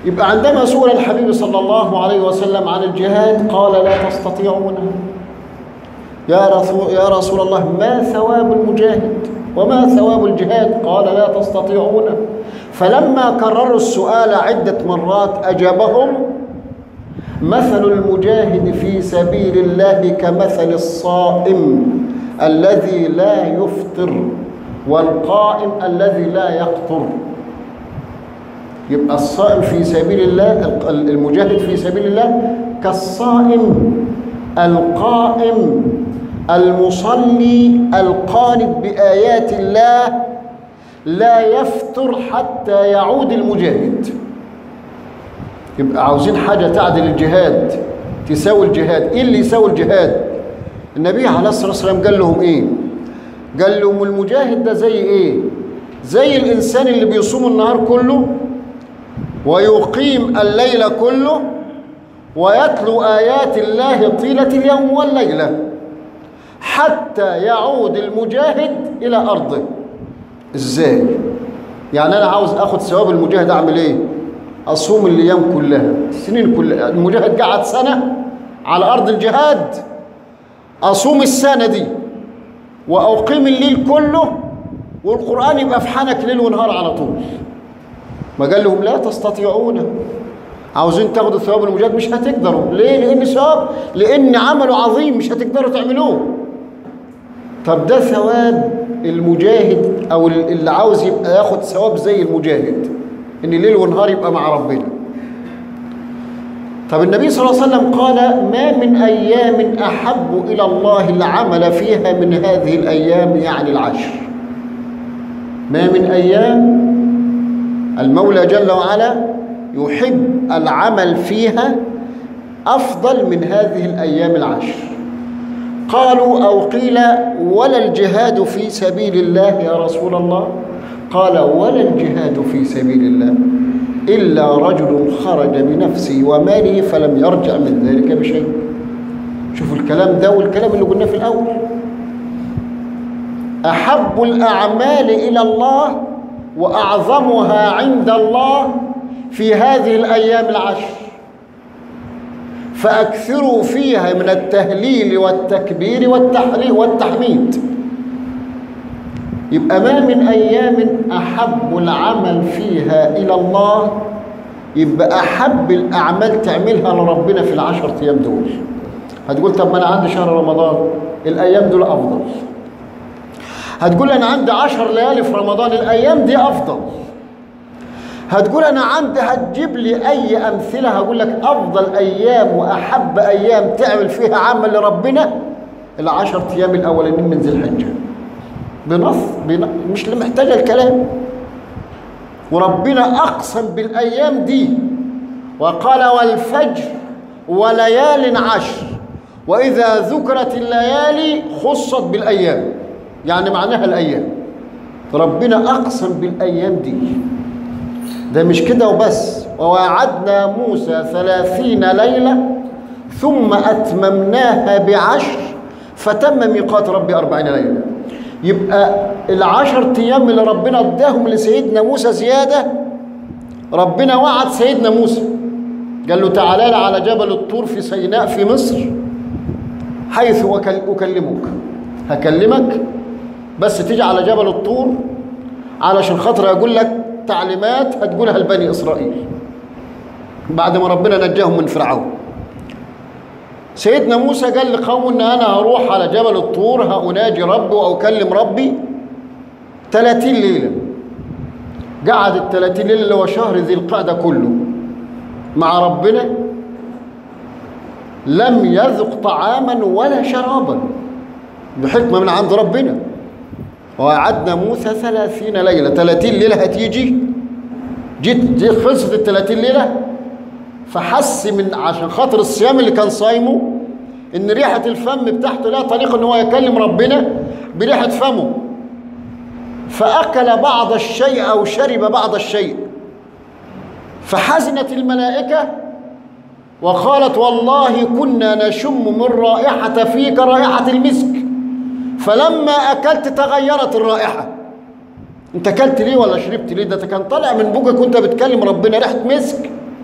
يبقى عندما سئل الحبيب صلى الله عليه وسلم عن الجهاد قال لا تستطيعون يا رسول, يا رسول الله ما ثواب المجاهد وما ثواب الجهاد قال لا تستطيعون فلما كرروا السؤال عدة مرات أجابهم مثل المجاهد في سبيل الله كمثل الصائم الذي لا يفطر والقائم الذي لا يقطر يبقى الصائم في سبيل الله المجاهد في سبيل الله كالصائم القائم المصلي القانت بآيات الله لا يفتر حتى يعود المجاهد يبقى عاوزين حاجة تعدل الجهاد تساوي الجهاد ايه اللي يساوي الجهاد النبي عليه الصلاة والسلام قال لهم ايه قال لهم المجاهد ده زي ايه زي الانسان اللي بيصوم النهار كله ويقيم الليل كله ويتلو آيات الله طيلة اليوم والليلة حتى يعود المجاهد إلى أرضه إزاي؟ يعني أنا عاوز أخد ثواب المجاهد أعمل إيه؟ أصوم الأيام كلها السنين كلها المجاهد قعد سنة على أرض الجهاد أصوم السنة دي وأقيم الليل كله والقرآن يبقى في حنك ليل ونهار على طول ما قال لهم لا تستطيعون عاوزين تاخدوا ثواب المجاهد مش هتقدروا ليه لان ثواب لان عمله عظيم مش هتقدروا تعملوه طب ده ثواب المجاهد او اللي عاوز يبقى ياخد ثواب زي المجاهد ان ليل ونهار يبقى مع ربنا طب النبي صلى الله عليه وسلم قال ما من ايام احب الى الله العمل فيها من هذه الايام يعني العشر ما من ايام المولى جل وعلا يحب العمل فيها افضل من هذه الايام العشر قالوا او قيل ولا الجهاد في سبيل الله يا رسول الله قال ولا الجهاد في سبيل الله الا رجل خرج بنفسه وماله فلم يرجع من ذلك بشيء شوفوا الكلام ده والكلام اللي قلناه في الاول احب الاعمال الى الله واعظمها عند الله في هذه الايام العشر فاكثروا فيها من التهليل والتكبير والتحليل والتحميد يبقى ما من ايام احب العمل فيها الى الله يبقى احب الاعمال تعملها لربنا في العشر ايام دول هتقول طب ما انا عندي شهر رمضان الايام دول افضل هتقول انا عندي عشر ليالي في رمضان الايام دي افضل هتقول انا عندي هتجيب لي اي امثله هقول لك افضل ايام واحب ايام تعمل فيها عمل لربنا العشر ايام الاولانيين من ذي الحجه بنص بنص مش محتاجه الكلام وربنا اقسم بالايام دي وقال والفجر وليال عشر واذا ذكرت الليالي خصت بالايام يعني معناها الايام ربنا اقسم بالايام دي ده مش كده وبس ووعدنا موسى ثلاثين ليلة ثم أتممناها بعشر فتم ميقات ربي أربعين ليلة يبقى العشر أيام اللي ربنا اداهم لسيدنا موسى زيادة ربنا وعد سيدنا موسى قال له تعالى على جبل الطور في سيناء في مصر حيث أكلمك هكلمك بس تيجي على جبل الطور علشان خاطر أقول لك تعليمات هتقولها لبني إسرائيل بعد ما ربنا نجاهم من فرعون سيدنا موسى قال لقومه ان انا هروح على جبل الطور هاناجي ربي واكلم ربي 30 ليله قعد ال 30 ليله اللي هو شهر ذي القعده كله مع ربنا لم يذق طعاما ولا شرابا بحكمه من عند ربنا ووعدنا موسى ثلاثين ليلة ثلاثين ليلة هتيجي جيت دي خلصت الثلاثين ليلة فحس من عشان خاطر الصيام اللي كان صايمه ان ريحة الفم بتاعته لا طريق ان هو يكلم ربنا بريحة فمه فأكل بعض الشيء أو شرب بعض الشيء فحزنت الملائكة وقالت والله كنا نشم من رائحة فيك رائحة المسك فلما اكلت تغيرت الرائحه انت اكلت ليه ولا شربت ليه ده كان طالع من بوجك وانت بتكلم ربنا ريحه مسك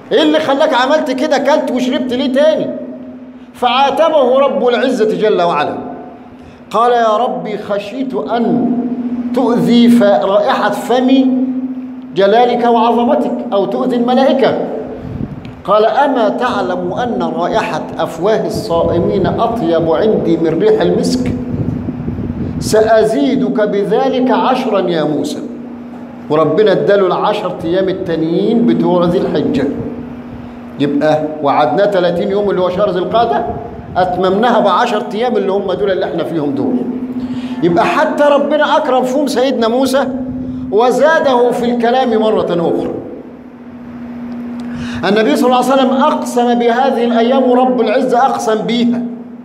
ايه اللي خلاك عملت كده كلت وشربت ليه تاني فعاتبه رب العزة جل وعلا قال يا ربي خشيت أن تؤذي ف- رائحة فمي جلالك وعظمتك أو تؤذي الملائكة قال أما تعلم أن رائحة أفواه الصائمين أطيب عندي من ريح المسك سأزيدك بذلك عشرا يا موسى وربنا اداله العشر أيام التانيين بتوع ذي الحجة يبقى وعدناه 30 يوم اللي هو شهر ذي القعدة أتممناها بعشر أيام اللي هم دول اللي احنا فيهم دول يبقى حتى ربنا أكرم فيهم سيدنا موسى وزاده في الكلام مرة أخرى النبي صلى الله عليه وسلم أقسم بهذه الأيام ورب العزة أقسم بيها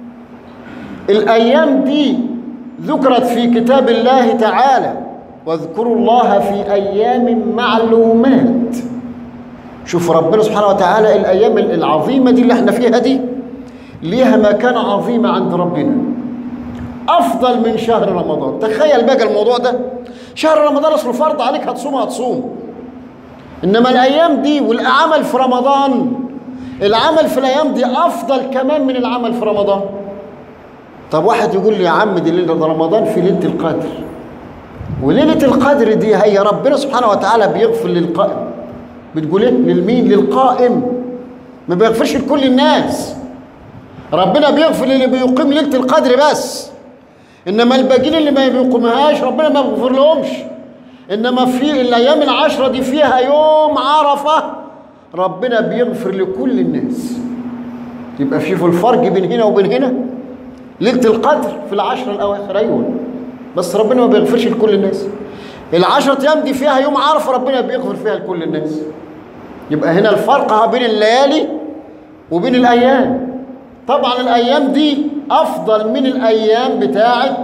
الأيام دي ذكرت في كتاب الله تعالى واذكروا الله في أيام معلومات شوف ربنا سبحانه وتعالى الأيام العظيمة دي اللي احنا فيها دي ليها مكانة عظيمة عند ربنا أفضل من شهر رمضان تخيل بقى الموضوع ده شهر رمضان أصله فرض عليك هتصوم هتصوم إنما الأيام دي والعمل في رمضان العمل في الأيام دي أفضل كمان من العمل في رمضان طب واحد يقول لي يا عم دي ليلة رمضان في ليلة القدر وليلة القدر دي هي ربنا سبحانه وتعالى بيغفر للقائم بتقول ايه للمين للقائم ما بيغفرش لكل الناس ربنا بيغفر للي بيقيم ليلة القدر بس انما الباقيين اللي ما بيقومهاش ربنا ما بيغفر لهمش انما في الايام العشرة دي فيها يوم عرفة ربنا بيغفر لكل الناس يبقى في في الفرق بين هنا وبين هنا ليلة القدر في العشر الأواخر أيوة بس ربنا ما بيغفرش لكل الناس العشرة أيام دي فيها يوم عرفة ربنا بيغفر فيها لكل الناس يبقى هنا الفرق بين الليالي وبين الأيام طبعا الأيام دي أفضل من الأيام بتاعة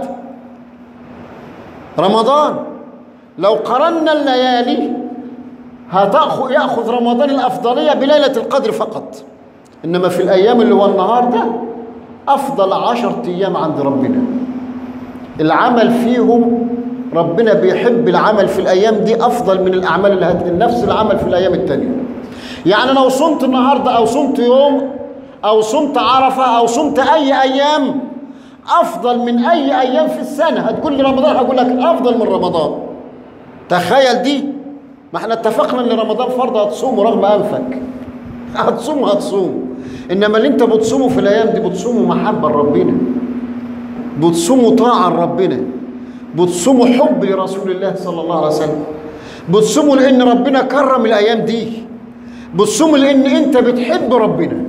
رمضان لو قرنا الليالي هتأخذ يأخذ رمضان الأفضلية بليلة القدر فقط إنما في الأيام اللي هو النهار ده أفضل عشرة أيام عند ربنا العمل فيهم ربنا بيحب العمل في الأيام دي أفضل من الأعمال اللي هت... نفس العمل في الأيام التانية يعني لو صمت النهاردة أو صمت يوم أو صمت عرفة أو صمت أي أيام أفضل من أي أيام في السنة هتقول لي رمضان هقول لك أفضل من رمضان تخيل دي ما احنا اتفقنا ان رمضان فرض هتصوم رغم انفك هتصوم هتصوم انما اللي انت بتصومه في الايام دي بتصومه محبه لربنا بتصوموا طاعه لربنا بتصوموا حب لرسول الله صلى الله عليه وسلم بتصوموا لان ربنا كرم الايام دي بتصوموا لان انت بتحب ربنا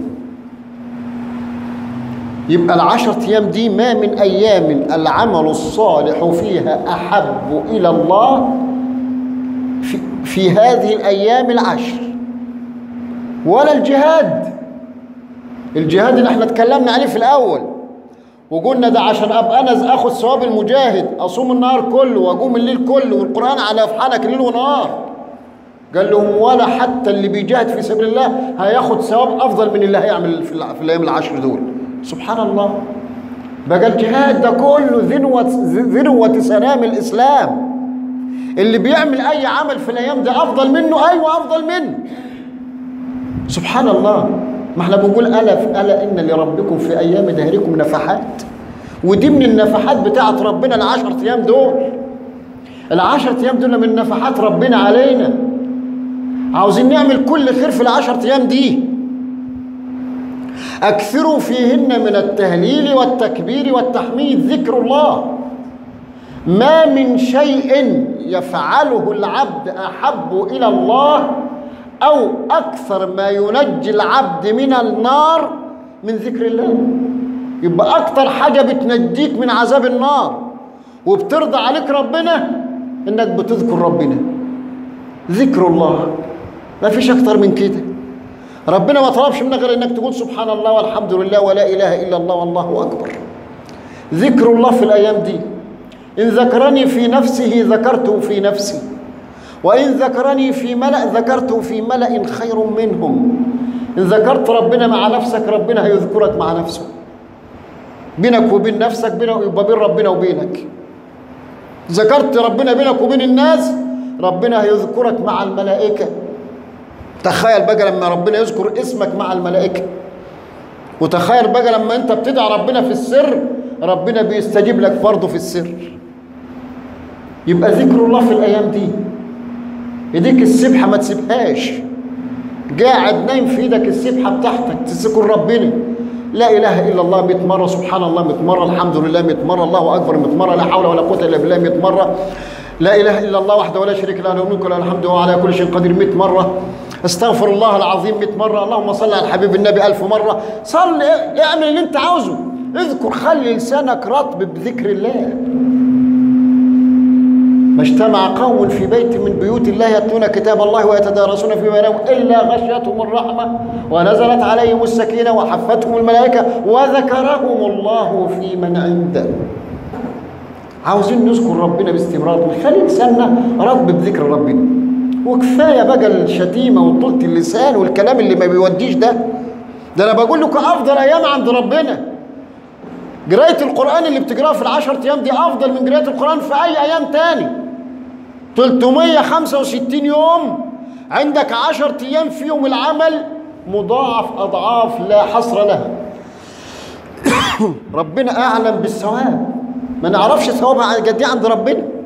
يبقى العشرة أيام دي ما من أيام العمل الصالح فيها أحب إلى الله في, في هذه الأيام العشر ولا الجهاد الجهاد اللي احنا اتكلمنا عليه في الأول وقلنا ده عشان أبقى أنا آخد ثواب المجاهد أصوم النهار كله وأقوم الليل كله والقرآن على أفحانك ليل ونهار قال لهم ولا حتى اللي بيجاهد في سبيل الله هياخد ثواب أفضل من اللي هيعمل في, في الأيام العشر دول سبحان الله بقى الجهاد ده كله ذروة ذروة سلام الإسلام اللي بيعمل أي عمل في الأيام ده أفضل منه أيوة أفضل منه سبحان الله ما احنا بنقول ألا ألا إن لربكم في أيام دهركم نفحات ودي من النفحات بتاعت ربنا العشر أيام دول العشر أيام دول من نفحات ربنا علينا عاوزين نعمل كل خير في العشر أيام دي أكثروا فيهن من التهليل والتكبير والتحميد ذكر الله ما من شيء يفعله العبد أحب إلى الله أو أكثر ما ينجي العبد من النار من ذكر الله يبقى أكثر حاجة بتنجيك من عذاب النار وبترضى عليك ربنا إنك بتذكر ربنا ذكر الله ما فيش أكثر من كده ربنا ما طلبش منك غير انك تقول سبحان الله والحمد لله ولا اله الا الله والله اكبر ذكر الله في الايام دي ان ذكرني في نفسه ذكرته في نفسي وان ذكرني في ملا ذكرته في ملا خير منهم ان ذكرت ربنا مع نفسك ربنا هيذكرك مع نفسه بينك وبين نفسك بينك يبقى بين ربنا وبينك ذكرت ربنا بينك وبين الناس ربنا هيذكرك مع الملائكه تخيل بقى لما ربنا يذكر اسمك مع الملائكة وتخيل بقى لما انت بتدعي ربنا في السر ربنا بيستجيب لك برضه في السر يبقى ذكر الله في الايام دي ايديك السبحه ما تسيبهاش قاعد نايم في ايدك السبحه بتاعتك تذكر ربنا لا اله الا الله 100 مره سبحان الله 100 مره الحمد لله 100 مره الله اكبر 100 مره لا حول ولا قوه الا بالله 100 مره لا اله الا الله وحده ولا شريك له له الملك وله الحمد وهو على كل شيء قدير 100 مره استغفر الله العظيم 100 مره اللهم صل على الحبيب النبي ألف مره صل اعمل اللي انت عاوزه اذكر خلي لسانك رطب بذكر الله ما اجتمع قوم في بيت من بيوت الله يتلون كتاب الله ويتدارسون فيما بينهم الا غشيتهم الرحمه ونزلت عليهم السكينه وحفتهم الملائكه وذكرهم الله في من عنده عاوزين نذكر ربنا باستمرار نخلي لساننا رطب بذكر ربنا وكفايه بقى الشتيمه وطولة اللسان والكلام اللي ما بيوديش ده ده انا بقول لكم افضل ايام عند ربنا قرايه القران اللي بتقراها في العشر ايام دي افضل من قرايه القران في اي ايام تاني 365 يوم عندك 10 ايام فيهم العمل مضاعف اضعاف لا حصر لها ربنا اعلم بالثواب ما نعرفش ثوابها قد ايه عند ربنا